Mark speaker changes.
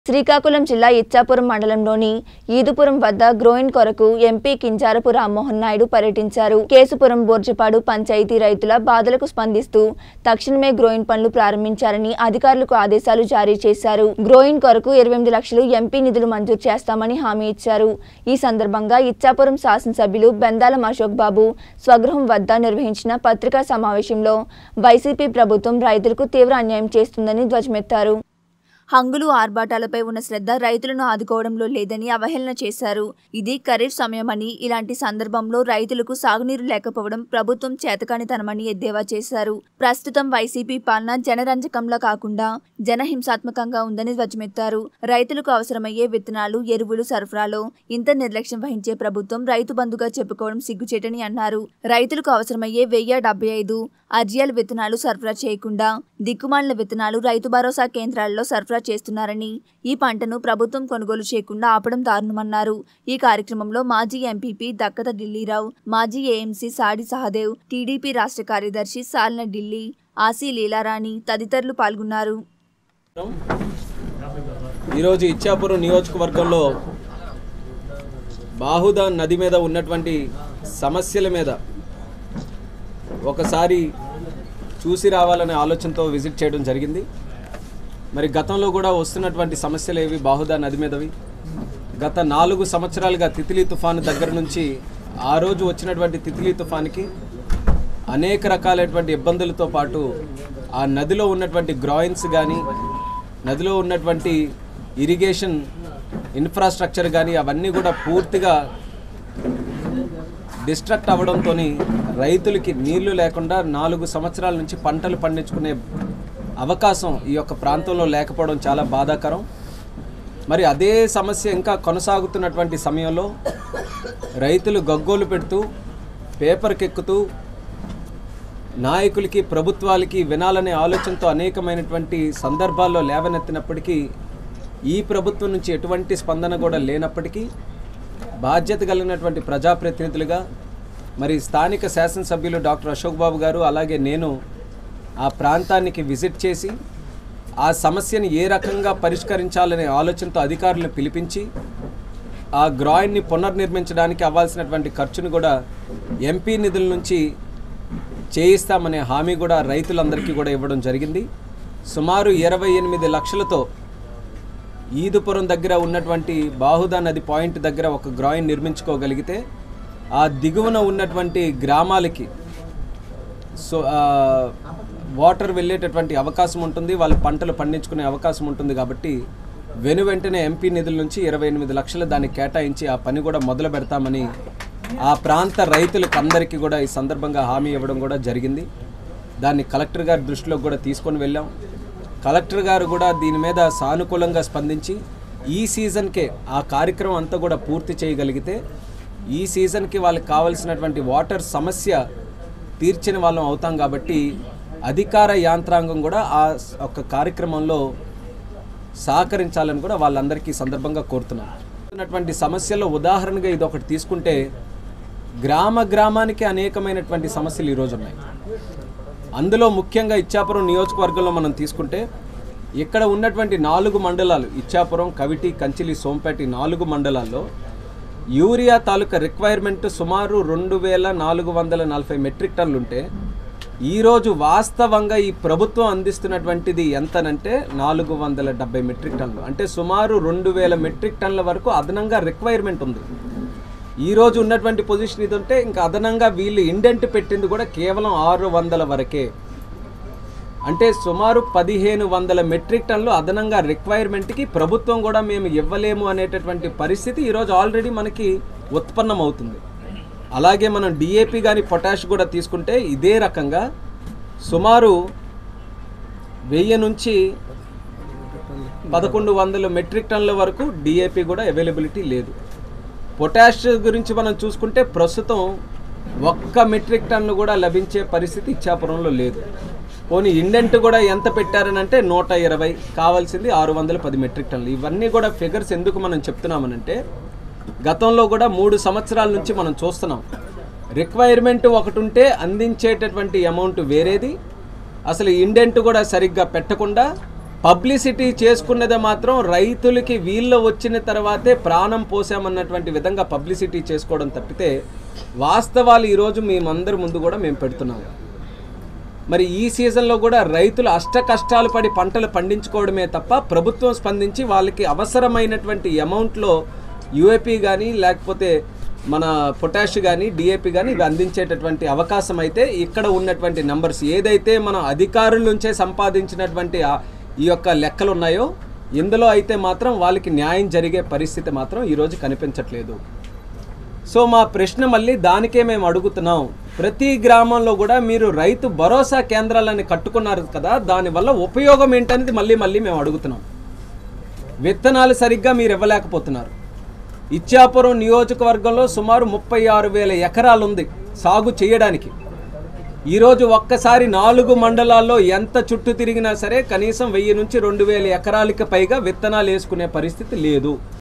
Speaker 1: శ్రీకాకుళం జిల్లా ఇచ్చాపురం మండలంలోని ఈదుపురం వద్ద గ్రోయిన్ కొరకు ఎంపీ కింజారపు రామ్మోహన్ నాయుడు పర్యటించారు కేసుపురం బోర్జపాడు పంచాయతీ రైతుల బాధలకు స్పందిస్తూ తక్షణమే గ్రోయిన్ పనులు ప్రారంభించారని అధికారులకు ఆదేశాలు జారీ చేశారు గ్రోయిన్ కొరకు ఇరవై ఎనిమిది లక్షలు ఎంపీ నిధులు మంజూరు చేస్తామని హామీ ఇచ్చారు ఈ సందర్భంగా ఇచ్చాపురం శాసనసభ్యులు బెందాలం అశోక్ బాబు స్వగృహం వద్ద నిర్వహించిన పత్రికా సమావేశంలో వైసీపీ ప్రభుత్వం రైతులకు తీవ్ర అన్యాయం చేస్తుందని ధ్వజమెత్తారు హంగులు ఆర్భాటాలపై ఉన్న శ్రద్ధ రైతులను ఆదుకోవడంలో లేదని అవహేళన చేశారు ఇది ఖరీఫ్ సమయమని ఇలాంటి సందర్భంలో రైతులకు సాగునీరు లేకపోవడం ప్రభుత్వం చేతకానితనమని ఎద్దేవా చేశారు ప్రస్తుతం వైసీపీ పాలన జనరంజకంలా కాకుండా జనహింసాత్మకంగా ఉందని ధ్వజమెత్తారు రైతులకు అవసరమయ్యే విత్తనాలు ఎరువులు సరఫరాలో ఇంత నిర్లక్ష్యం వహించే ప్రభుత్వం రైతు బంధుగా చెప్పుకోవడం సిగ్గుచేటని అన్నారు రైతులకు అవసరమయ్యే వెయ్యి డెబ్బై ఐదు అర్జియల్ విత్తనాలు సరఫరా చేయకుండా దిక్కుమాలిన విత్తనాలు రైతు భరోసా కేంద్రాల్లో సరఫరా చేస్తున్నారని ఈ పంటను ప్రభుత్వం కొనుగోలు చేయకుండా ఆపడం దారుణమన్నారు ఈ కార్యక్రమంలో మాజీ ఎంపీపీ దక్కత ఢిల్లీరావు మాజీ ఏఎంసీ సాడి సహదేవ్ టీడీపీ రాష్ట్ర కార్యదర్శి సాల్న ఢిల్లీ ఆసీ లీలారాణి తదితరులు పాల్గొన్నారు
Speaker 2: ఈరోజు ఇచ్చాపురం నియోజకవర్గంలో బాహుదా నది మీద ఉన్నటువంటి సమస్యల మీద ఒకసారి చూసి రావాలనే ఆలోచనతో విజిట్ చేయడం జరిగింది మరి గతంలో కూడా వస్తున్నటువంటి సమస్యలు ఏవి బాహుదా నది మీదవి గత నాలుగు సంవత్సరాలుగా తితిలీ తుఫాను దగ్గర నుంచి ఆ రోజు వచ్చినటువంటి తితిలీ తుఫానికి అనేక రకాలైనటువంటి ఇబ్బందులతో పాటు ఆ నదిలో ఉన్నటువంటి గ్రాయిన్స్ కానీ నదిలో ఉన్నటువంటి ఇరిగేషన్ ఇన్ఫ్రాస్ట్రక్చర్ కానీ అవన్నీ కూడా పూర్తిగా డిస్ట్రక్ట్ అవ్వడంతో రైతులకి నీళ్లు లేకుండా నాలుగు సంవత్సరాల నుంచి పంటలు పండించుకునే అవకాశం ఈ యొక్క ప్రాంతంలో లేకపోవడం చాలా బాధాకరం మరి అదే సమస్య ఇంకా కొనసాగుతున్నటువంటి సమయంలో రైతులు గగ్గోలు పెడుతూ పేపర్కి ఎక్కుతూ నాయకులకి ప్రభుత్వాలకి వినాలనే ఆలోచనతో అనేకమైనటువంటి సందర్భాల్లో లేవనెత్తినప్పటికీ ఈ ప్రభుత్వం నుంచి ఎటువంటి స్పందన కూడా లేనప్పటికీ బాధ్యత కలిగినటువంటి ప్రజాప్రతినిధులుగా మరి స్థానిక శాసనసభ్యులు డాక్టర్ అశోక్ బాబు గారు అలాగే నేను ఆ ప్రాంతానికి విజిట్ చేసి ఆ సమస్యని ఏ రకంగా పరిష్కరించాలనే ఆలోచనతో అధికారులను పిలిపించి ఆ గ్రాయిన్ని పునర్నిర్మించడానికి అవ్వాల్సినటువంటి ఖర్చును కూడా ఎంపీ నిధుల నుంచి చేయిస్తామనే హామీ కూడా రైతులందరికీ కూడా ఇవ్వడం జరిగింది సుమారు ఇరవై ఎనిమిది లక్షలతో ఈదుపురం దగ్గర ఉన్నటువంటి బాహుదా నది పాయింట్ దగ్గర ఒక గ్రాయిన్ నిర్మించుకోగలిగితే ఆ దిగువన ఉన్నటువంటి గ్రామాలకి సో ఆ, వాటర్ వెళ్ళేటటువంటి అవకాశం ఉంటుంది వాళ్ళ పంటలు పండించుకునే అవకాశం ఉంటుంది కాబట్టి వెను వెంటనే ఎంపీ నిధుల నుంచి ఇరవై ఎనిమిది లక్షలు దాన్ని కేటాయించి ఆ పని కూడా మొదలు పెడతామని ఆ ప్రాంత రైతులకు అందరికీ కూడా ఈ సందర్భంగా హామీ ఇవ్వడం కూడా జరిగింది దాన్ని కలెక్టర్ గారి దృష్టిలోకి కూడా తీసుకొని వెళ్ళాం కలెక్టర్ గారు కూడా దీని మీద సానుకూలంగా స్పందించి ఈ సీజన్కే ఆ కార్యక్రమం అంతా కూడా పూర్తి చేయగలిగితే ఈ సీజన్కి వాళ్ళకి కావాల్సినటువంటి వాటర్ సమస్య తీర్చిన వాళ్ళం అవుతాం కాబట్టి అధికార యాంత్రాంగం కూడా ఆ స- ఒక కార్యక్రమంలో సహకరించాలని కూడా వాళ్ళందరికీ ఈ సందర్భంగా కోరుతున్నాం ఉన్నటువంటి సమస్యల్లో ఉదాహరణగా ఇది ఒకటి తీసుకుంటే గ్రామ గ్రామానికి అనేకమైనటువంటి సమస్యలు ఈరోజు ఉన్నాయి అందులో ముఖ్యంగా ఇచ్చాపురం నియోజకవర్గంలో మనం తీసుకుంటే ఇక్కడ ఉన్నటువంటి నాలుగు మండలాలు ఇచ్చాపురం కవిటి కంచిలి సోంపేట ఈ నాలుగు మండలాల్లో యూరియా తాలూకా రిక్వైర్మెంట్ సుమారు రెండు వేల నాలుగు వందల నలభై మెట్రిక్ టన్నులు ఉంటే ఈరోజు వాస్తవంగా ఈ ప్రభుత్వం అందిస్తున్నటువంటిది ఎంతనంటే నాలుగు వందల డెబ్బై మెట్రిక్ టన్నులు అంటే సుమారు రెండు వేల మెట్రిక్ టన్నుల వరకు అదనంగా రిక్వైర్మెంట్ ఉంది ఈ రోజు ఉన్నటువంటి పొజిషన్ ఇది ఉంటే ఇంకా అదనంగా వీళ్ళు ఇండెంట్ పెట్టింది కూడా కేవలం ఆరు వందల వరకే అంటే సుమారు పదిహేను వందల మెట్రిక్ టన్లు అదనంగా రిక్వైర్మెంట్కి ప్రభుత్వం కూడా మేము ఇవ్వలేము అనేటటువంటి పరిస్థితి ఈరోజు ఆల్రెడీ మనకి ఉత్పన్నం అవుతుంది అలాగే మనం డిఏపి కానీ పొటాష్ కూడా తీసుకుంటే ఇదే రకంగా సుమారు వెయ్యి నుంచి పదకొండు వందల మెట్రిక్ టన్నుల వరకు డిఏపి కూడా అవైలబిలిటీ లేదు పొటాష్ గురించి మనం చూసుకుంటే ప్రస్తుతం ఒక్క మెట్రిక్ టన్ను కూడా లభించే పరిస్థితి ఇచ్చాపురంలో లేదు పోనీ ఇండెంట్ కూడా ఎంత పెట్టారనంటే నూట ఇరవై కావాల్సింది ఆరు వందల పది మెట్రిక్ టన్నులు ఇవన్నీ కూడా ఫిగర్స్ ఎందుకు మనం చెప్తున్నామనంటే గతంలో కూడా మూడు సంవత్సరాల నుంచి మనం చూస్తున్నాం రిక్వైర్మెంట్ ఒకటి ఉంటే అందించేటటువంటి అమౌంట్ వేరేది అసలు ఇండెంట్ కూడా సరిగ్గా పెట్టకుండా పబ్లిసిటీ చేసుకున్నది మాత్రం రైతులకి వీళ్ళు వచ్చిన తర్వాతే ప్రాణం పోసామన్నటువంటి విధంగా పబ్లిసిటీ చేసుకోవడం తప్పితే వాస్తవాలు ఈరోజు మేమందరి ముందు కూడా మేము పెడుతున్నాము మరి ఈ సీజన్లో కూడా రైతులు అష్ట కష్టాలు పడి పంటలు పండించుకోవడమే తప్ప ప్రభుత్వం స్పందించి వాళ్ళకి అవసరమైనటువంటి అమౌంట్లో యూఏపీ కానీ లేకపోతే మన పొటాష్ కానీ డిఏపి కానీ ఇవి అందించేటటువంటి అవకాశం అయితే ఇక్కడ ఉన్నటువంటి నంబర్స్ ఏదైతే మన అధికారుల నుంచే సంపాదించినటువంటి ఆ- ఈ యొక్క లెక్కలు ఉన్నాయో ఇందులో అయితే మాత్రం వాళ్ళకి న్యాయం జరిగే పరిస్థితి మాత్రం ఈరోజు కనిపించట్లేదు సో మా ప్రశ్న మళ్ళీ దానికే మేము అడుగుతున్నాం ప్రతి గ్రామంలో కూడా మీరు రైతు భరోసా కేంద్రాలని కట్టుకున్నారు కదా దానివల్ల ఉపయోగం ఏంటనేది మళ్ళీ మళ్ళీ మేము అడుగుతున్నాం విత్తనాలు సరిగ్గా మీరు ఇవ్వలేకపోతున్నారు ఇచ్చాపురం నియోజకవర్గంలో సుమారు ముప్పై ఆరు వేల ఎకరాలు ఉంది సాగు చేయడానికి ఈరోజు ఒక్కసారి నాలుగు మండలాల్లో ఎంత చుట్టూ తిరిగినా సరే కనీసం వెయ్యి నుంచి రెండు వేల ఎకరాలకి పైగా విత్తనాలు వేసుకునే పరిస్థితి లేదు